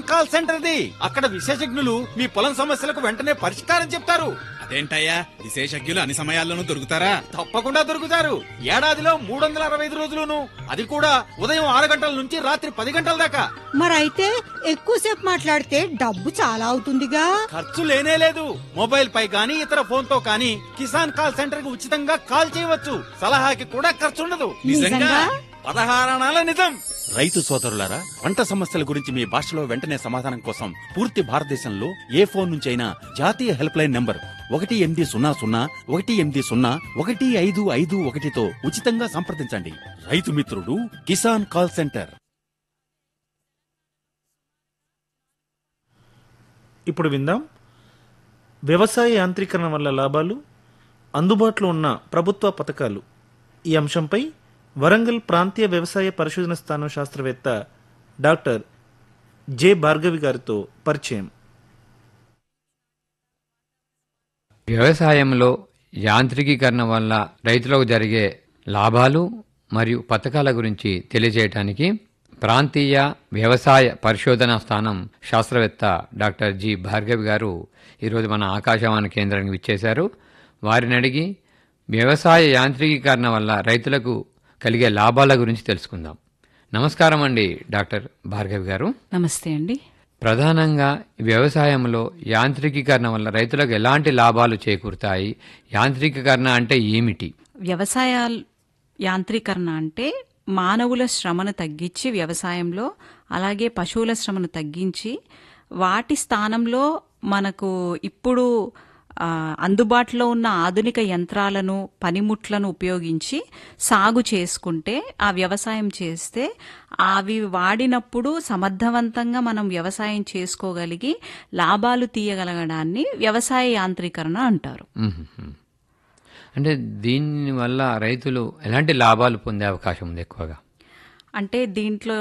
Kisan call సెంటర్ది అక్కడ విశేషజ్ఞులు మీ పొలం సమస్యలకు వెంటనే పరిష్కారం చెప్తారు అదేంటయ్యా విశేషజ్ఞులు అన్ని సమయాల్లోనూ దొరుకుతారా తప్పకుండా దొరుకుతారు ఏడాదిలో మూడు వందల అరవై ఐదు రోజులును అది కూడా ఉదయం ఆరు గంటల నుంచి రాత్రి పది గంటల దాకా మరైతే ఎక్కువసేపు మాట్లాడితే డబ్బు చాలా అవుతుందిగా ఖర్చు లేనే లేదు మొబైల్ పై గానీ ఇతర ఫోన్ తో కానీ కిసాన్ కాల్ సెంటర్ కి ఉచితంగా కాల్ చేయవచ్చు సలహాకి కూడా ఖర్చు ఉండదు నిజంగా? పదహారణాల నిజం రైతు సోదరులారా పంట సమస్యల గురించి మీ భాషలో వెంటనే సమాధానం కోసం పూర్తి భారతదేశంలో ఏ ఫోన్ నుంచైనా జాతీయ హెల్ప్ లైన్ నంబర్ ఒకటి ఎనిమిది సున్నా సున్నా ఒకటి ఎనిమిది సున్నా ఒకటి ఐదు ఐదు ఒకటితో ఉచితంగా సంప్రదించండి రైతు మిత్రుడు కిసాన్ కాల్ సెంటర్ ఇప్పుడు విందాం వ్యవసాయ యాంత్రీకరణ వల్ల లాభాలు అందుబాటులో ఉన్న ప్రభుత్వ పథకాలు ఈ అంశంపై వరంగల్ ప్రాంతీయ వ్యవసాయ పరిశోధన స్థానం శాస్త్రవేత్త డాక్టర్ జె భార్గవి గారితో పరిచయం వ్యవసాయంలో యాంత్రికీకరణ వల్ల రైతులకు జరిగే లాభాలు మరియు పథకాల గురించి తెలియజేయడానికి ప్రాంతీయ వ్యవసాయ పరిశోధనా స్థానం శాస్త్రవేత్త డాక్టర్ జి భార్గవి గారు ఈరోజు మన ఆకాశవాణి కేంద్రానికి విచ్చేశారు వారిని అడిగి వ్యవసాయ యాంత్రికీకరణ వల్ల రైతులకు కలిగే లాభాల గురించి తెలుసుకుందాం నమస్కారం అండి డాక్టర్ భార్గవి గారు నమస్తే అండి ప్రధానంగా వ్యవసాయంలో యాంత్రికీకరణ వల్ల రైతులకు ఎలాంటి లాభాలు చేకూరుతాయి యాంత్రికీకరణ అంటే ఏమిటి వ్యవసాయ యాంత్రీకరణ అంటే మానవుల శ్రమను తగ్గించి వ్యవసాయంలో అలాగే పశువుల శ్రమను తగ్గించి వాటి స్థానంలో మనకు ఇప్పుడు ఆ, అందుబాటులో ఉన్న ఆధునిక యంత్రాలను పనిముట్లను ఉపయోగించి సాగు చేసుకుంటే ఆ వ్యవసాయం చేస్తే అవి వాడినప్పుడు సమర్థవంతంగా మనం వ్యవసాయం చేసుకోగలిగి లాభాలు తీయగలగడాన్ని వ్యవసాయ యాంత్రీకరణ అంటారు మ్మ్. అంటే దీని వల్ల రైతులు ఎలాంటి లాభాలు పొందే అవకాశం ఉంది ఎక్కువగా అంటే దీంట్లో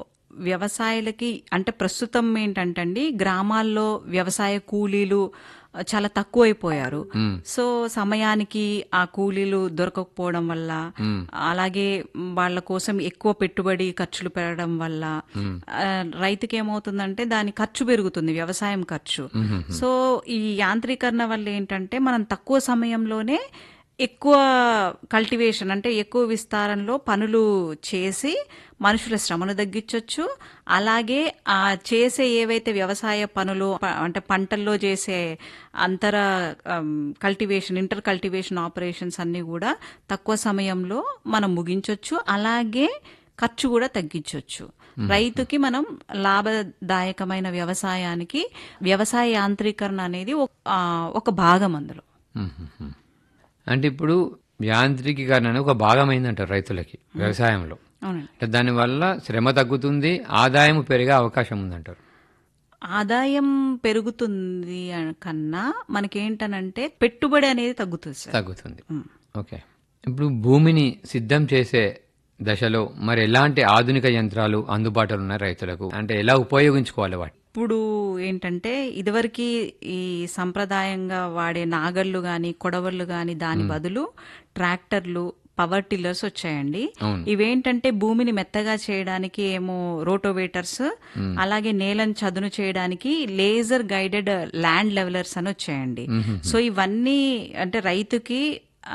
వ్యవసాయాలకి అంటే ప్రస్తుతం ఏంటంటండి గ్రామాల్లో వ్యవసాయ కూలీలు చాలా తక్కువైపోయారు సో సమయానికి ఆ కూలీలు దొరకకపోవడం వల్ల అలాగే వాళ్ళ కోసం ఎక్కువ పెట్టుబడి ఖర్చులు పెరగడం వల్ల ఆ, రైతుకి ఏమవుతుందంటే దాని ఖర్చు పెరుగుతుంది వ్యవసాయం ఖర్చు సో ఈ యాంత్రీకరణ వల్ల ఏంటంటే మనం తక్కువ సమయంలోనే ఎక్కువ కల్టివేషన్ అంటే ఎక్కువ విస్తారంలో పనులు చేసి మనుషుల శ్రమను తగ్గించవచ్చు అలాగే ఆ చేసే ఏవైతే వ్యవసాయ పనులు ప- అంటే పంటల్లో చేసే అంతర కల్టివేషన్ ఇంటర్ కల్టివేషన్ ఆపరేషన్స్ అన్ని కూడా తక్కువ సమయంలో మనం ముగించవచ్చు అలాగే ఖర్చు కూడా తగ్గించవచ్చు రైతుకి మనం లాభదాయకమైన వ్యవసాయానికి వ్యవసాయ యాంత్రీకరణ అనేది ఒక- ఆ, ఒక భాగం అందులో మ్మ్. అంటే ఇప్పుడు యాంత్రికీకరణ అనేది ఒక భాగమైందంటారు రైతులకి వ్యవసాయంలో అవునండి అంటే దానివల్ల శ్రమ తగ్గుతుంది ఆదాయం పెరిగే అవకాశం ఉందంటారు ఆదాయం పెరుగుతుంది అన- కన్నా మనకేంటనంటే పెట్టుబడి అనేది తగ్గుతుంది సార్ తగ్గుతుంది ఓకే ఇప్పుడు భూమిని సిద్ధం చేసే దశలో మరి ఎలాంటి ఆధునిక యంత్రాలు అందుబాటులో ఉన్నాయి రైతులకు అంటే ఎలా ఉపయోగించుకోవాలి వాటి ఇప్పుడు ఏంటంటే ఇదివరకు ఈ సంప్రదాయంగా వాడే నాగళ్ళు గాని కొడవళ్ళు గాని దాని బదులు ట్రాక్టర్లు పవర్ టిల్లర్స్ వచ్చాయండి అవును. ఇవేంటంటే భూమిని మెత్తగా చేయడానికి ఏమో రోటోవేటర్స్ అలాగే నేలను చదును చేయడానికి లేజర్ గైడెడ్ ల్యాండ్ లెవెలర్స్ అని వచ్చాయండి సో ఇవన్నీ అంటే రైతుకి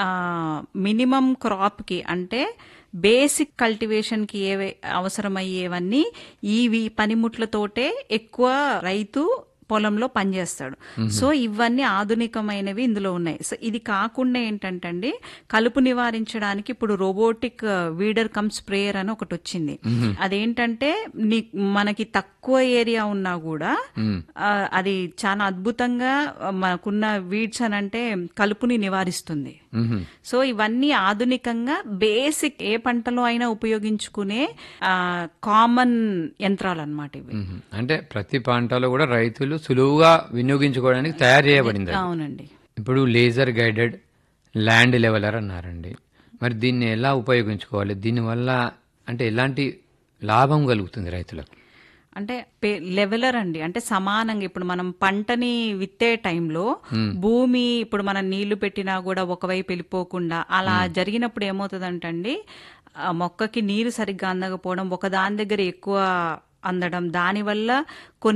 మినిమం క్రాప్ కి అంటే బేసిక్ కల్టివేషన్ కి ఏవే అవసరమయ్యేవన్నీ ఈ పనిముట్లతోటే ఎక్కువ రైతు పొలంలో పనిచేస్తాడు సో ఇవన్నీ ఆధునికమైనవి ఇందులో ఉన్నాయి సో ఇది కాకుండా ఏంటంటే కలుపు నివారించడానికి ఇప్పుడు రోబోటిక్ వీడర్ కమ్ స్ప్రేయర్ అని ఒకటి వచ్చింది అదేంటంటే నీ మనకి తక్కువ ఏరియా ఉన్నా కూడా ఆ, అది చాలా అద్భుతంగా మనకున్న వీడ్స్ అని అంటే కలుపుని నివారిస్తుంది మ్మ్. సో ఇవన్నీ ఆధునికంగా బేసిక్ ఏ పంటలో అయినా ఉపయోగించుకునే కామన్ యంత్రాలు అనమాట ఇవి మ్మ్. అంటే ప్రతి పంటలో కూడా రైతులు సులువుగా వినియోగించుకోవడానికి తయారు చేయబడింది అది. అవునండి ఇప్పుడు లేజర్ గైడెడ్ ల్యాండ్ లెవెలర్ అన్నారండి మరి దీన్ని ఎలా ఉపయోగించుకోవాలి దీనివల్ల అంటే ఎలాంటి లాభం కలుగుతుంది రైతులకు అంటే పే- లెవెలర్ అండి అంటే సమానంగా ఇప్పుడు మనం పంటని విత్తే టైంలో భూమి ఇప్పుడు మనం నీళ్లు పెట్టినా కూడా ఒకవైపు వెళ్ళిపోకుండా అలా జరిగినప్పుడు ఏమవుతుందంటండి ఆ మొక్కకి నీరు సరిగ్గా అందకపోవడం ఒక దాని దగ్గర ఎక్కువ అందడం దానివల్ల కొన్ని